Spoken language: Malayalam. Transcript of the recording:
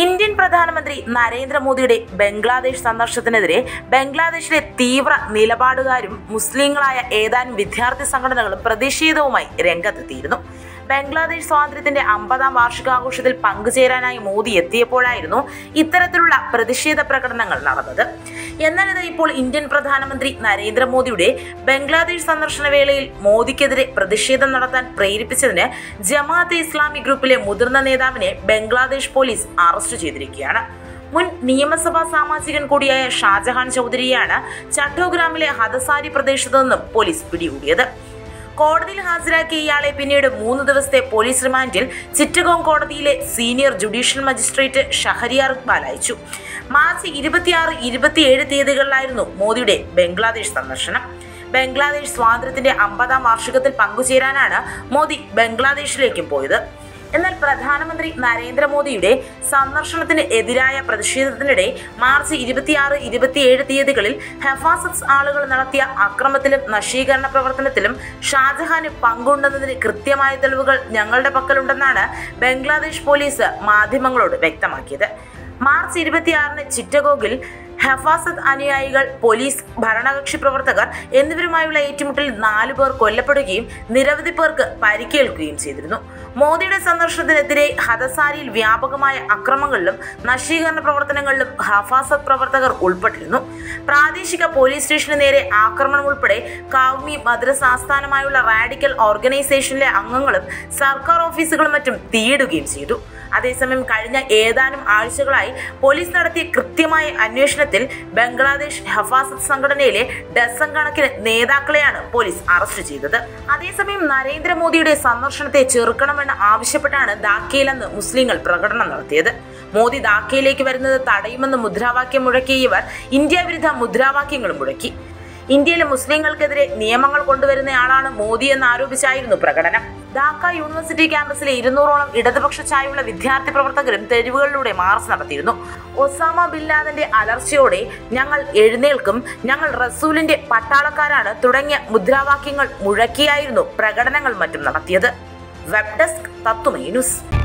ഇന്ത്യൻ പ്രധാനമന്ത്രി നരേന്ദ്രമോദിയുടെ ബംഗ്ലാദേശ് സന്ദർശനത്തിനെതിരെ ബംഗ്ലാദേശിലെ തീവ്ര നിലപാടുകാരും മുസ്ലിങ്ങളായ ഏതാനും വിദ്യാർത്ഥി സംഘടനകളും പ്രതിഷേധവുമായി രംഗത്തെത്തിയിരുന്നു ബംഗ്ലാദേശ് സ്വാതന്ത്ര്യത്തിന്റെ അമ്പതാം വാർഷികാഘോഷത്തിൽ പങ്കുചേരാനായി മോദി എത്തിയപ്പോഴായിരുന്നു ഇത്തരത്തിലുള്ള പ്രതിഷേധ പ്രകടനങ്ങൾ നടന്നത് എന്നാൽ ഇത് ഇപ്പോൾ ഇന്ത്യൻ പ്രധാനമന്ത്രി നരേന്ദ്രമോദിയുടെ ബംഗ്ലാദേശ് സന്ദർശന വേളയിൽ മോദിക്കെതിരെ പ്രതിഷേധം നടത്താൻ പ്രേരിപ്പിച്ചതിന് ജമാഅത്തെ ഇസ്ലാമി ഗ്രൂപ്പിലെ മുതിർന്ന നേതാവിനെ ബംഗ്ലാദേശ് പോലീസ് അറസ്റ്റ് ചെയ്തിരിക്കുകയാണ് മുൻ നിയമസഭാ സാമാജികൻ കൂടിയായ ഷാജഹാൻ ചൗധരിയാണ് ചട്ടോഗ്രാമിലെ ഹദസാരി പ്രദേശത്തു നിന്നും പോലീസ് പിടികൂടിയത് കോടതിയിൽ ഹാജരാക്കിയ ഇയാളെ പിന്നീട് മൂന്ന് ദിവസത്തെ പോലീസ് റിമാൻഡിൽ ചിറ്റഗോങ് കോടതിയിലെ senior judicial magistrate Shahriar Iqbal അയച്ചു മാർച്ച് ഇരുപത്തിയാറ് ഇരുപത്തിയേഴ് തീയതികളിലായിരുന്നു മോദിയുടെ ബംഗ്ലാദേശ് സന്ദർശനം ബംഗ്ലാദേശ് സ്വാതന്ത്ര്യത്തിന്റെ അമ്പതാം വാർഷികത്തിൽ പങ്കുചേരാനാണ് മോദി ബംഗ്ലാദേശിലേക്കും പോയത് എന്നാൽ പ്രധാനമന്ത്രി നരേന്ദ്രമോദിയുടെ സന്ദർശനത്തിന് എതിരായ പ്രതിഷേധത്തിനിടെ മാർച്ച് ഇരുപത്തിയാറ് ഇരുപത്തിയേഴ് തീയതികളിൽ ഹെഫാസത്ത് ആളുകൾ നടത്തിയ അക്രമത്തിലും നശീകരണ പ്രവർത്തനത്തിലും ഷാജഹാന് പങ്കുണ്ടെന്നതിന് കൃത്യമായ തെളിവുകൾ ഞങ്ങളുടെ പക്കലുണ്ടെന്നാണ് ബംഗ്ലാദേശ് പോലീസ് മാധ്യമങ്ങളോട് വ്യക്തമാക്കിയത് മാർച്ച് ഇരുപത്തിയാറിന് ചിറ്റഗോഗിൽ ഹെഫാസത്ത് അനുയായികൾ പോലീസ് ഭരണകക്ഷി പ്രവർത്തകർ എന്നിവരുമായുള്ള ഏറ്റുമുട്ടലിൽ നാലു പേർ കൊല്ലപ്പെടുകയും നിരവധി പേർക്ക് പരിക്കേൽക്കുകയും ചെയ്തിരുന്നു മോദിയുടെ സന്ദർശനത്തിനെതിരെ ഹദസാരിയിൽ വ്യാപകമായ അക്രമങ്ങളിലും നശീകരണ പ്രവർത്തനങ്ങളിലും ഹഫാസത്ത് പ്രവർത്തകർ ഉൾപ്പെട്ടിരുന്നു പ്രാദേശിക പോലീസ് സ്റ്റേഷന് നേരെ ആക്രമണം ഉൾപ്പെടെ കാവ്മി മദ്രസ ആസ്ഥാനമായുള്ള റാഡിക്കൽ ഓർഗനൈസേഷനിലെ അംഗങ്ങളും സർക്കാർ ഓഫീസുകളും മറ്റും തീയിടുകയും ചെയ്തു അതേസമയം കഴിഞ്ഞ ഏതാനും ആഴ്ചകളായി പോലീസ് നടത്തിയ കൃത്യമായ അന്വേഷണത്തിൽ ബംഗ്ലാദേശ് ഹഫാസത്ത് സംഘടനയിലെ ഡസൻ കണക്കിന് നേതാക്കളെയാണ് പോലീസ് അറസ്റ്റ് ചെയ്തത് അതേസമയം നരേന്ദ്രമോദിയുടെ സന്ദർശനത്തെ ചെറുക്കണമെന്ന് ആവശ്യപ്പെട്ടാണ് ധാക്കയിലെന്ന് മുസ്ലിങ്ങൾ പ്രകടനം നടത്തിയത് മോദി ധാക്കയിലേക്ക് വരുന്നത് തടയുമെന്ന് മുദ്രാവാക്യം മുഴക്കിയ ഇവർ ഇന്ത്യ വിരുദ്ധ മുദ്രാവാക്യങ്ങളും മുഴക്കി ഇന്ത്യയിലെ മുസ്ലിങ്ങൾക്കെതിരെ നിയമങ്ങൾ കൊണ്ടുവരുന്നയാളാണ് മോദി എന്ന് ആരോപിച്ചായിരുന്നു പ്രകടനം ധാക്ക യൂണിവേഴ്സിറ്റി ക്യാമ്പസിലെ ഇരുന്നൂറോളം ഇടതുപക്ഷ ചായവുള്ള വിദ്യാർത്ഥി പ്രവർത്തകരും തെരുവുകളിലൂടെ മാർച്ച് നടത്തിയിരുന്നു ഒസാമ ബിൻ ലാദന്റെ അലർച്ചയോടെ ഞങ്ങൾ എഴുന്നേൽക്കും ഞങ്ങൾ റസൂലിന്റെ പട്ടാളക്കാരാണ് തുടങ്ങിയ മുദ്രാവാക്യങ്ങൾ മുഴക്കിയായിരുന്നു പ്രകടനങ്ങൾ മറ്റും നടത്തിയത് വെബ് ഡെസ്ക് തത്തുമൈ ന്യൂസ്